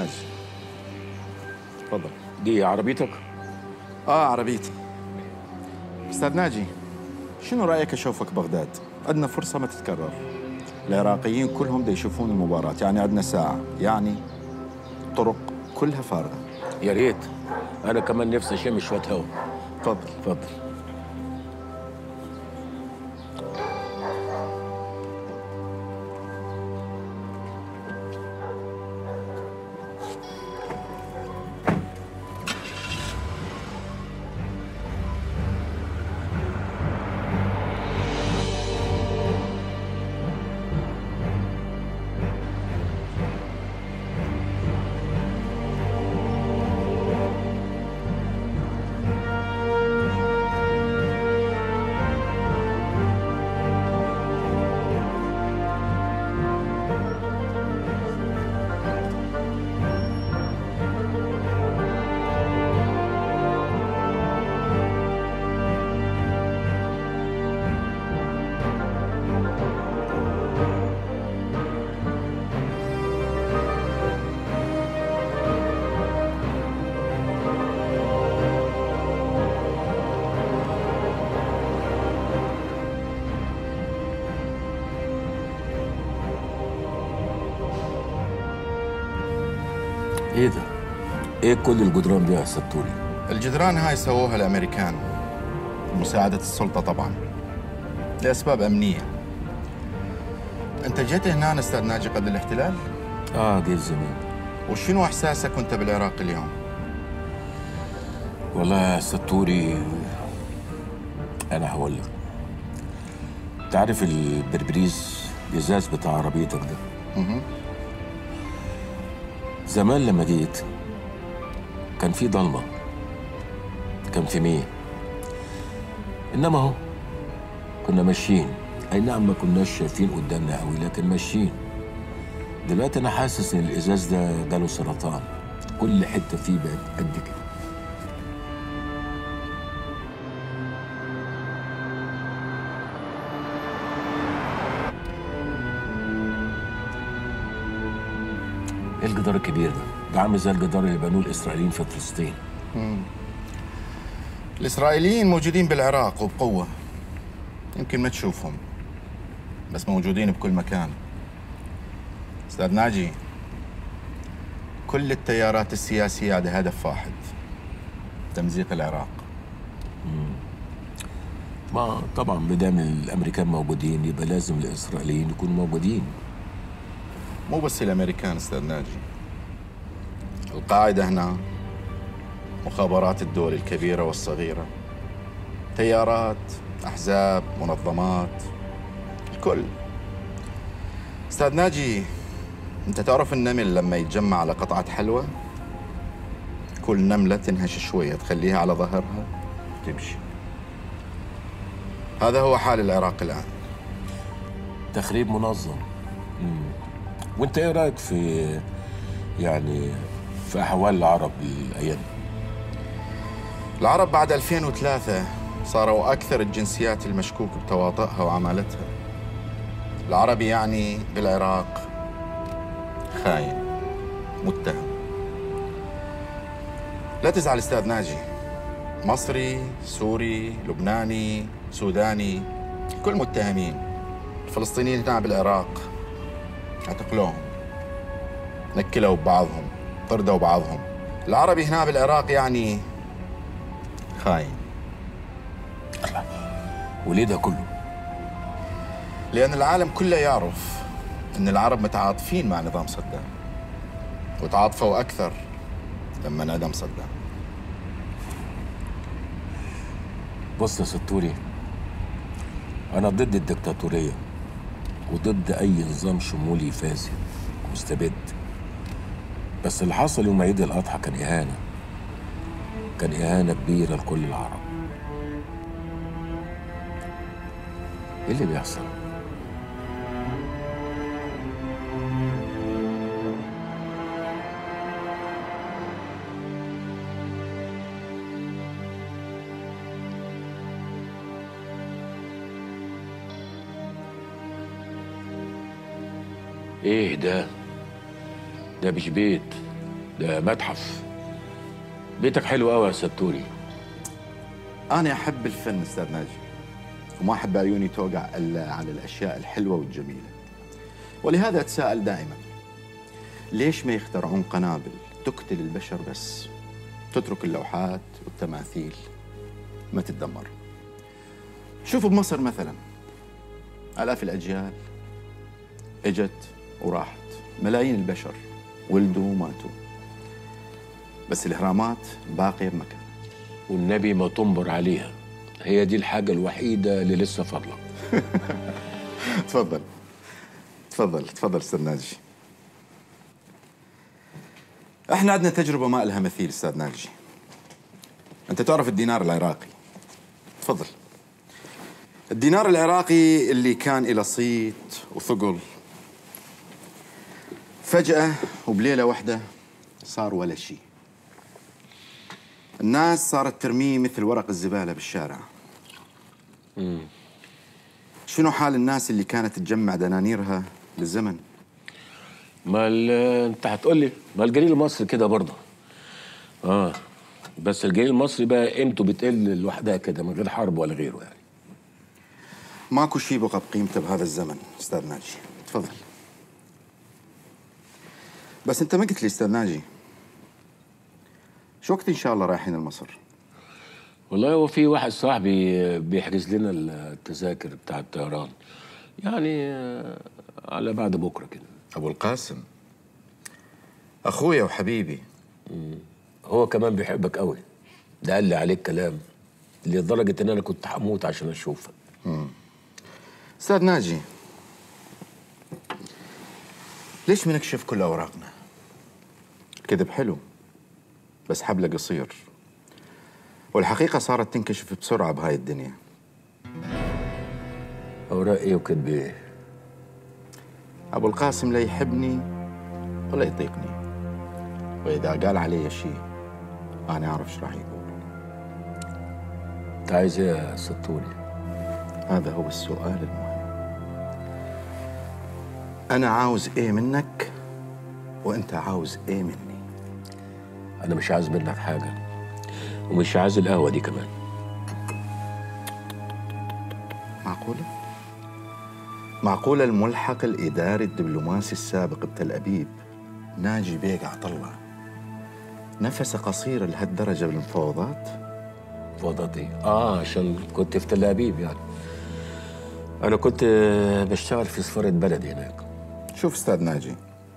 جاهز تفضل دي عربيتك اه عربيتي استاذ ناجي شنو رايك اشوفك بغداد عندنا فرصه ما تتكرر العراقيين كلهم دا يشوفون المباراه يعني عندنا ساعه يعني طرق كلها فارغه يا ريت انا كمان نفسي اشم شويه هوا تفضل اتفضل ايه ده؟ ايه كل الجدران دي يا ستوري؟ الجدران هاي سووها الامريكان لمساعده السلطه طبعا لاسباب امنيه انت جيت هنا استاذ ناجي قبل الاحتلال اه جيت زمان وشنو احساسك وانت بالعراق اليوم والله يا ستوري انا هقول لك تعرف البربريز الازاز بتاع عربيتك ده زمان لما جيت كان في ضلمه كان في مية انما اهو كنا ماشيين اي نعم ما كناش شايفين قدامنا قوي لكن ماشيين دلوقتي انا حاسس ان الازاز ده جاله سرطان كل حته فيه بقت قد كده ايه الجدار الكبير ده؟ ده عامل زي الجدار اللي بنوه الاسرائيليين في فلسطين الاسرائيليين موجودين بالعراق وبقوه يمكن ما تشوفهم بس موجودين بكل مكان استاذ ناجي كل التيارات السياسيه عندها هدف واحد تمزيق العراق ما طبعا ما دام الامريكان موجودين يبقى لازم الاسرائيليين يكونوا موجودين مو بس الامريكان استاذ ناجي القاعده هنا مخابرات الدول الكبيره والصغيره تيارات احزاب منظمات الكل استاذ ناجي انت تعرف النمل لما يتجمع على قطعه حلوى كل نمله تنهش شويه تخليها على ظهرها تمشي هذا هو حال العراق الان تخريب منظم مم. وانت ايه رايك في يعني في احوال العرب الايام دي؟ العرب بعد 2003 صاروا أكثر الجنسيات المشكوك بتواطئها وعمالتها العربي يعني بالعراق خاين متهم لا تزعل استاذ ناجي مصري سوري لبناني سوداني كل متهمين الفلسطينيين هنا بالعراق اعتقلوهم نكلوا ببعضهم طردوا بعضهم العربي هنا بالعراق يعني خاين وليه ده كله؟ لأن العالم كله يعرف أن العرب متعاطفين مع نظام صدام وتعاطفوا أكثر لما انعدم صدام بص يا ستوري انا ضد الدكتاتوريه وضد اي نظام شمولي فاسد مستبد بس اللي حصل يوم عيد الاضحى كان اهانه كان اهانه كبيره لكل العرب ايه اللي بيحصل ايه ده ده مش بيت ده متحف بيتك حلو قوي يا ستوري أنا أحب الفن أستاذ ناجي وما أحب عيوني توقع إلا على الأشياء الحلوة والجميلة ولهذا أتساءل دائما ليش ما يخترعون قنابل تقتل البشر بس تترك اللوحات والتماثيل ما تتدمر شوفوا بمصر مثلا آلاف الأجيال اجت وراحت ملايين البشر ولدوا وماتوا بس الإهرامات باقية بمكان والنبي ما تنبر عليها هي دي الحاجة الوحيدة اللي لسه فاضلة تفضل تفضل تفضل استاذ ناجي احنا عندنا تجربه ما لها مثيل استاذ ناجي انت تعرف الدينار العراقي تفضل الدينار العراقي اللي كان إلى صيت وثقل فجأة وبليلة واحدة صار ولا شيء الناس صارت ترميه مثل ورق الزبالة بالشارع شنو حال الناس اللي كانت تجمع دنانيرها بالزمن ما ال- انت هتقول لي ما الجليل المصري كده برضه اه بس الجليل المصري بقى قيمته بتقل لوحدها كده من غير حرب ولا غيره يعني ماكو شيء بقى بقيمته بهذا الزمن استاذ ناجي تفضل بس انت ما قلت لي استاذ ناجي شو وقت ان شاء الله رايحين لمصر والله هو في واحد صاحبي بيحجز لنا التذاكر بتاع الطيران يعني آه، على بعد بكره كده ابو القاسم اخويا وحبيبي هو كمان بيحبك قوي ده قال لي عليك كلام لدرجه ان انا كنت هموت عشان اشوفك استاذ ناجي ليش بنكشف كل اوراقنا الكذب حلو بس حبله قصير والحقيقه صارت تنكشف بسرعه بهاي الدنيا اوراق ايه وكاتب ايه ابو القاسم لا يحبني ولا يطيقني واذا قال علي شيء انا اعرف ايش راح يقول انت عايز ايه يا ستوري هذا هو السؤال المهم انا عاوز ايه منك وانت عاوز ايه مني انا مش عايز منك حاجه ومش عايز القهوه دي كمان معقوله معقوله الملحق الاداري الدبلوماسي السابق بتل ابيب ناجي بيك عطله نفسه قصير لهالدرجه بالمفاوضات فوضات ايه اه عشان كنت في تل ابيب يعني انا كنت آه، بشتغل في سفاره بلدي هناك شوف استاذ ناجي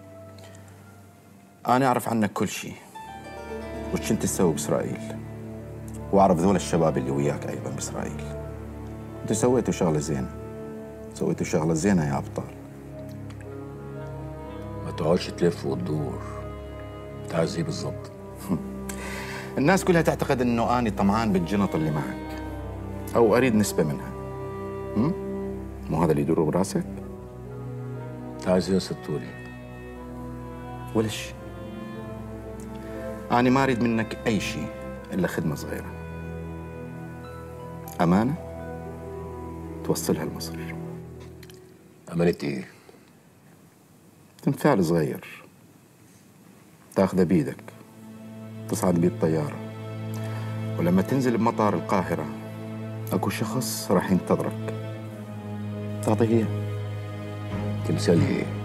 انا اعرف عنك كل شيء وش انت تسوي باسرائيل واعرف ذول الشباب اللي وياك ايضا باسرائيل انتوا سويتوا شغله زينه سويتوا شغله زينه يا ابطال ما تقعدش تلف وتدور انت عايز ايه بالظبط الناس كلها تعتقد انه اني طمعان بالجنط اللي معك او اريد نسبه منها هم؟ مو هذا اللي يدور براسك انت عايز ايه يا ستوري ولا شيء أنا ما أريد منك أي شيء إلا خدمة صغيرة أمانة توصلها لمصر امانه ايه تمثال صغير تاخذه بيدك تصعد بيه الطيارة ولما تنزل بمطار القاهرة أكو شخص راح ينتظرك تعطيه إياه تمثال ايه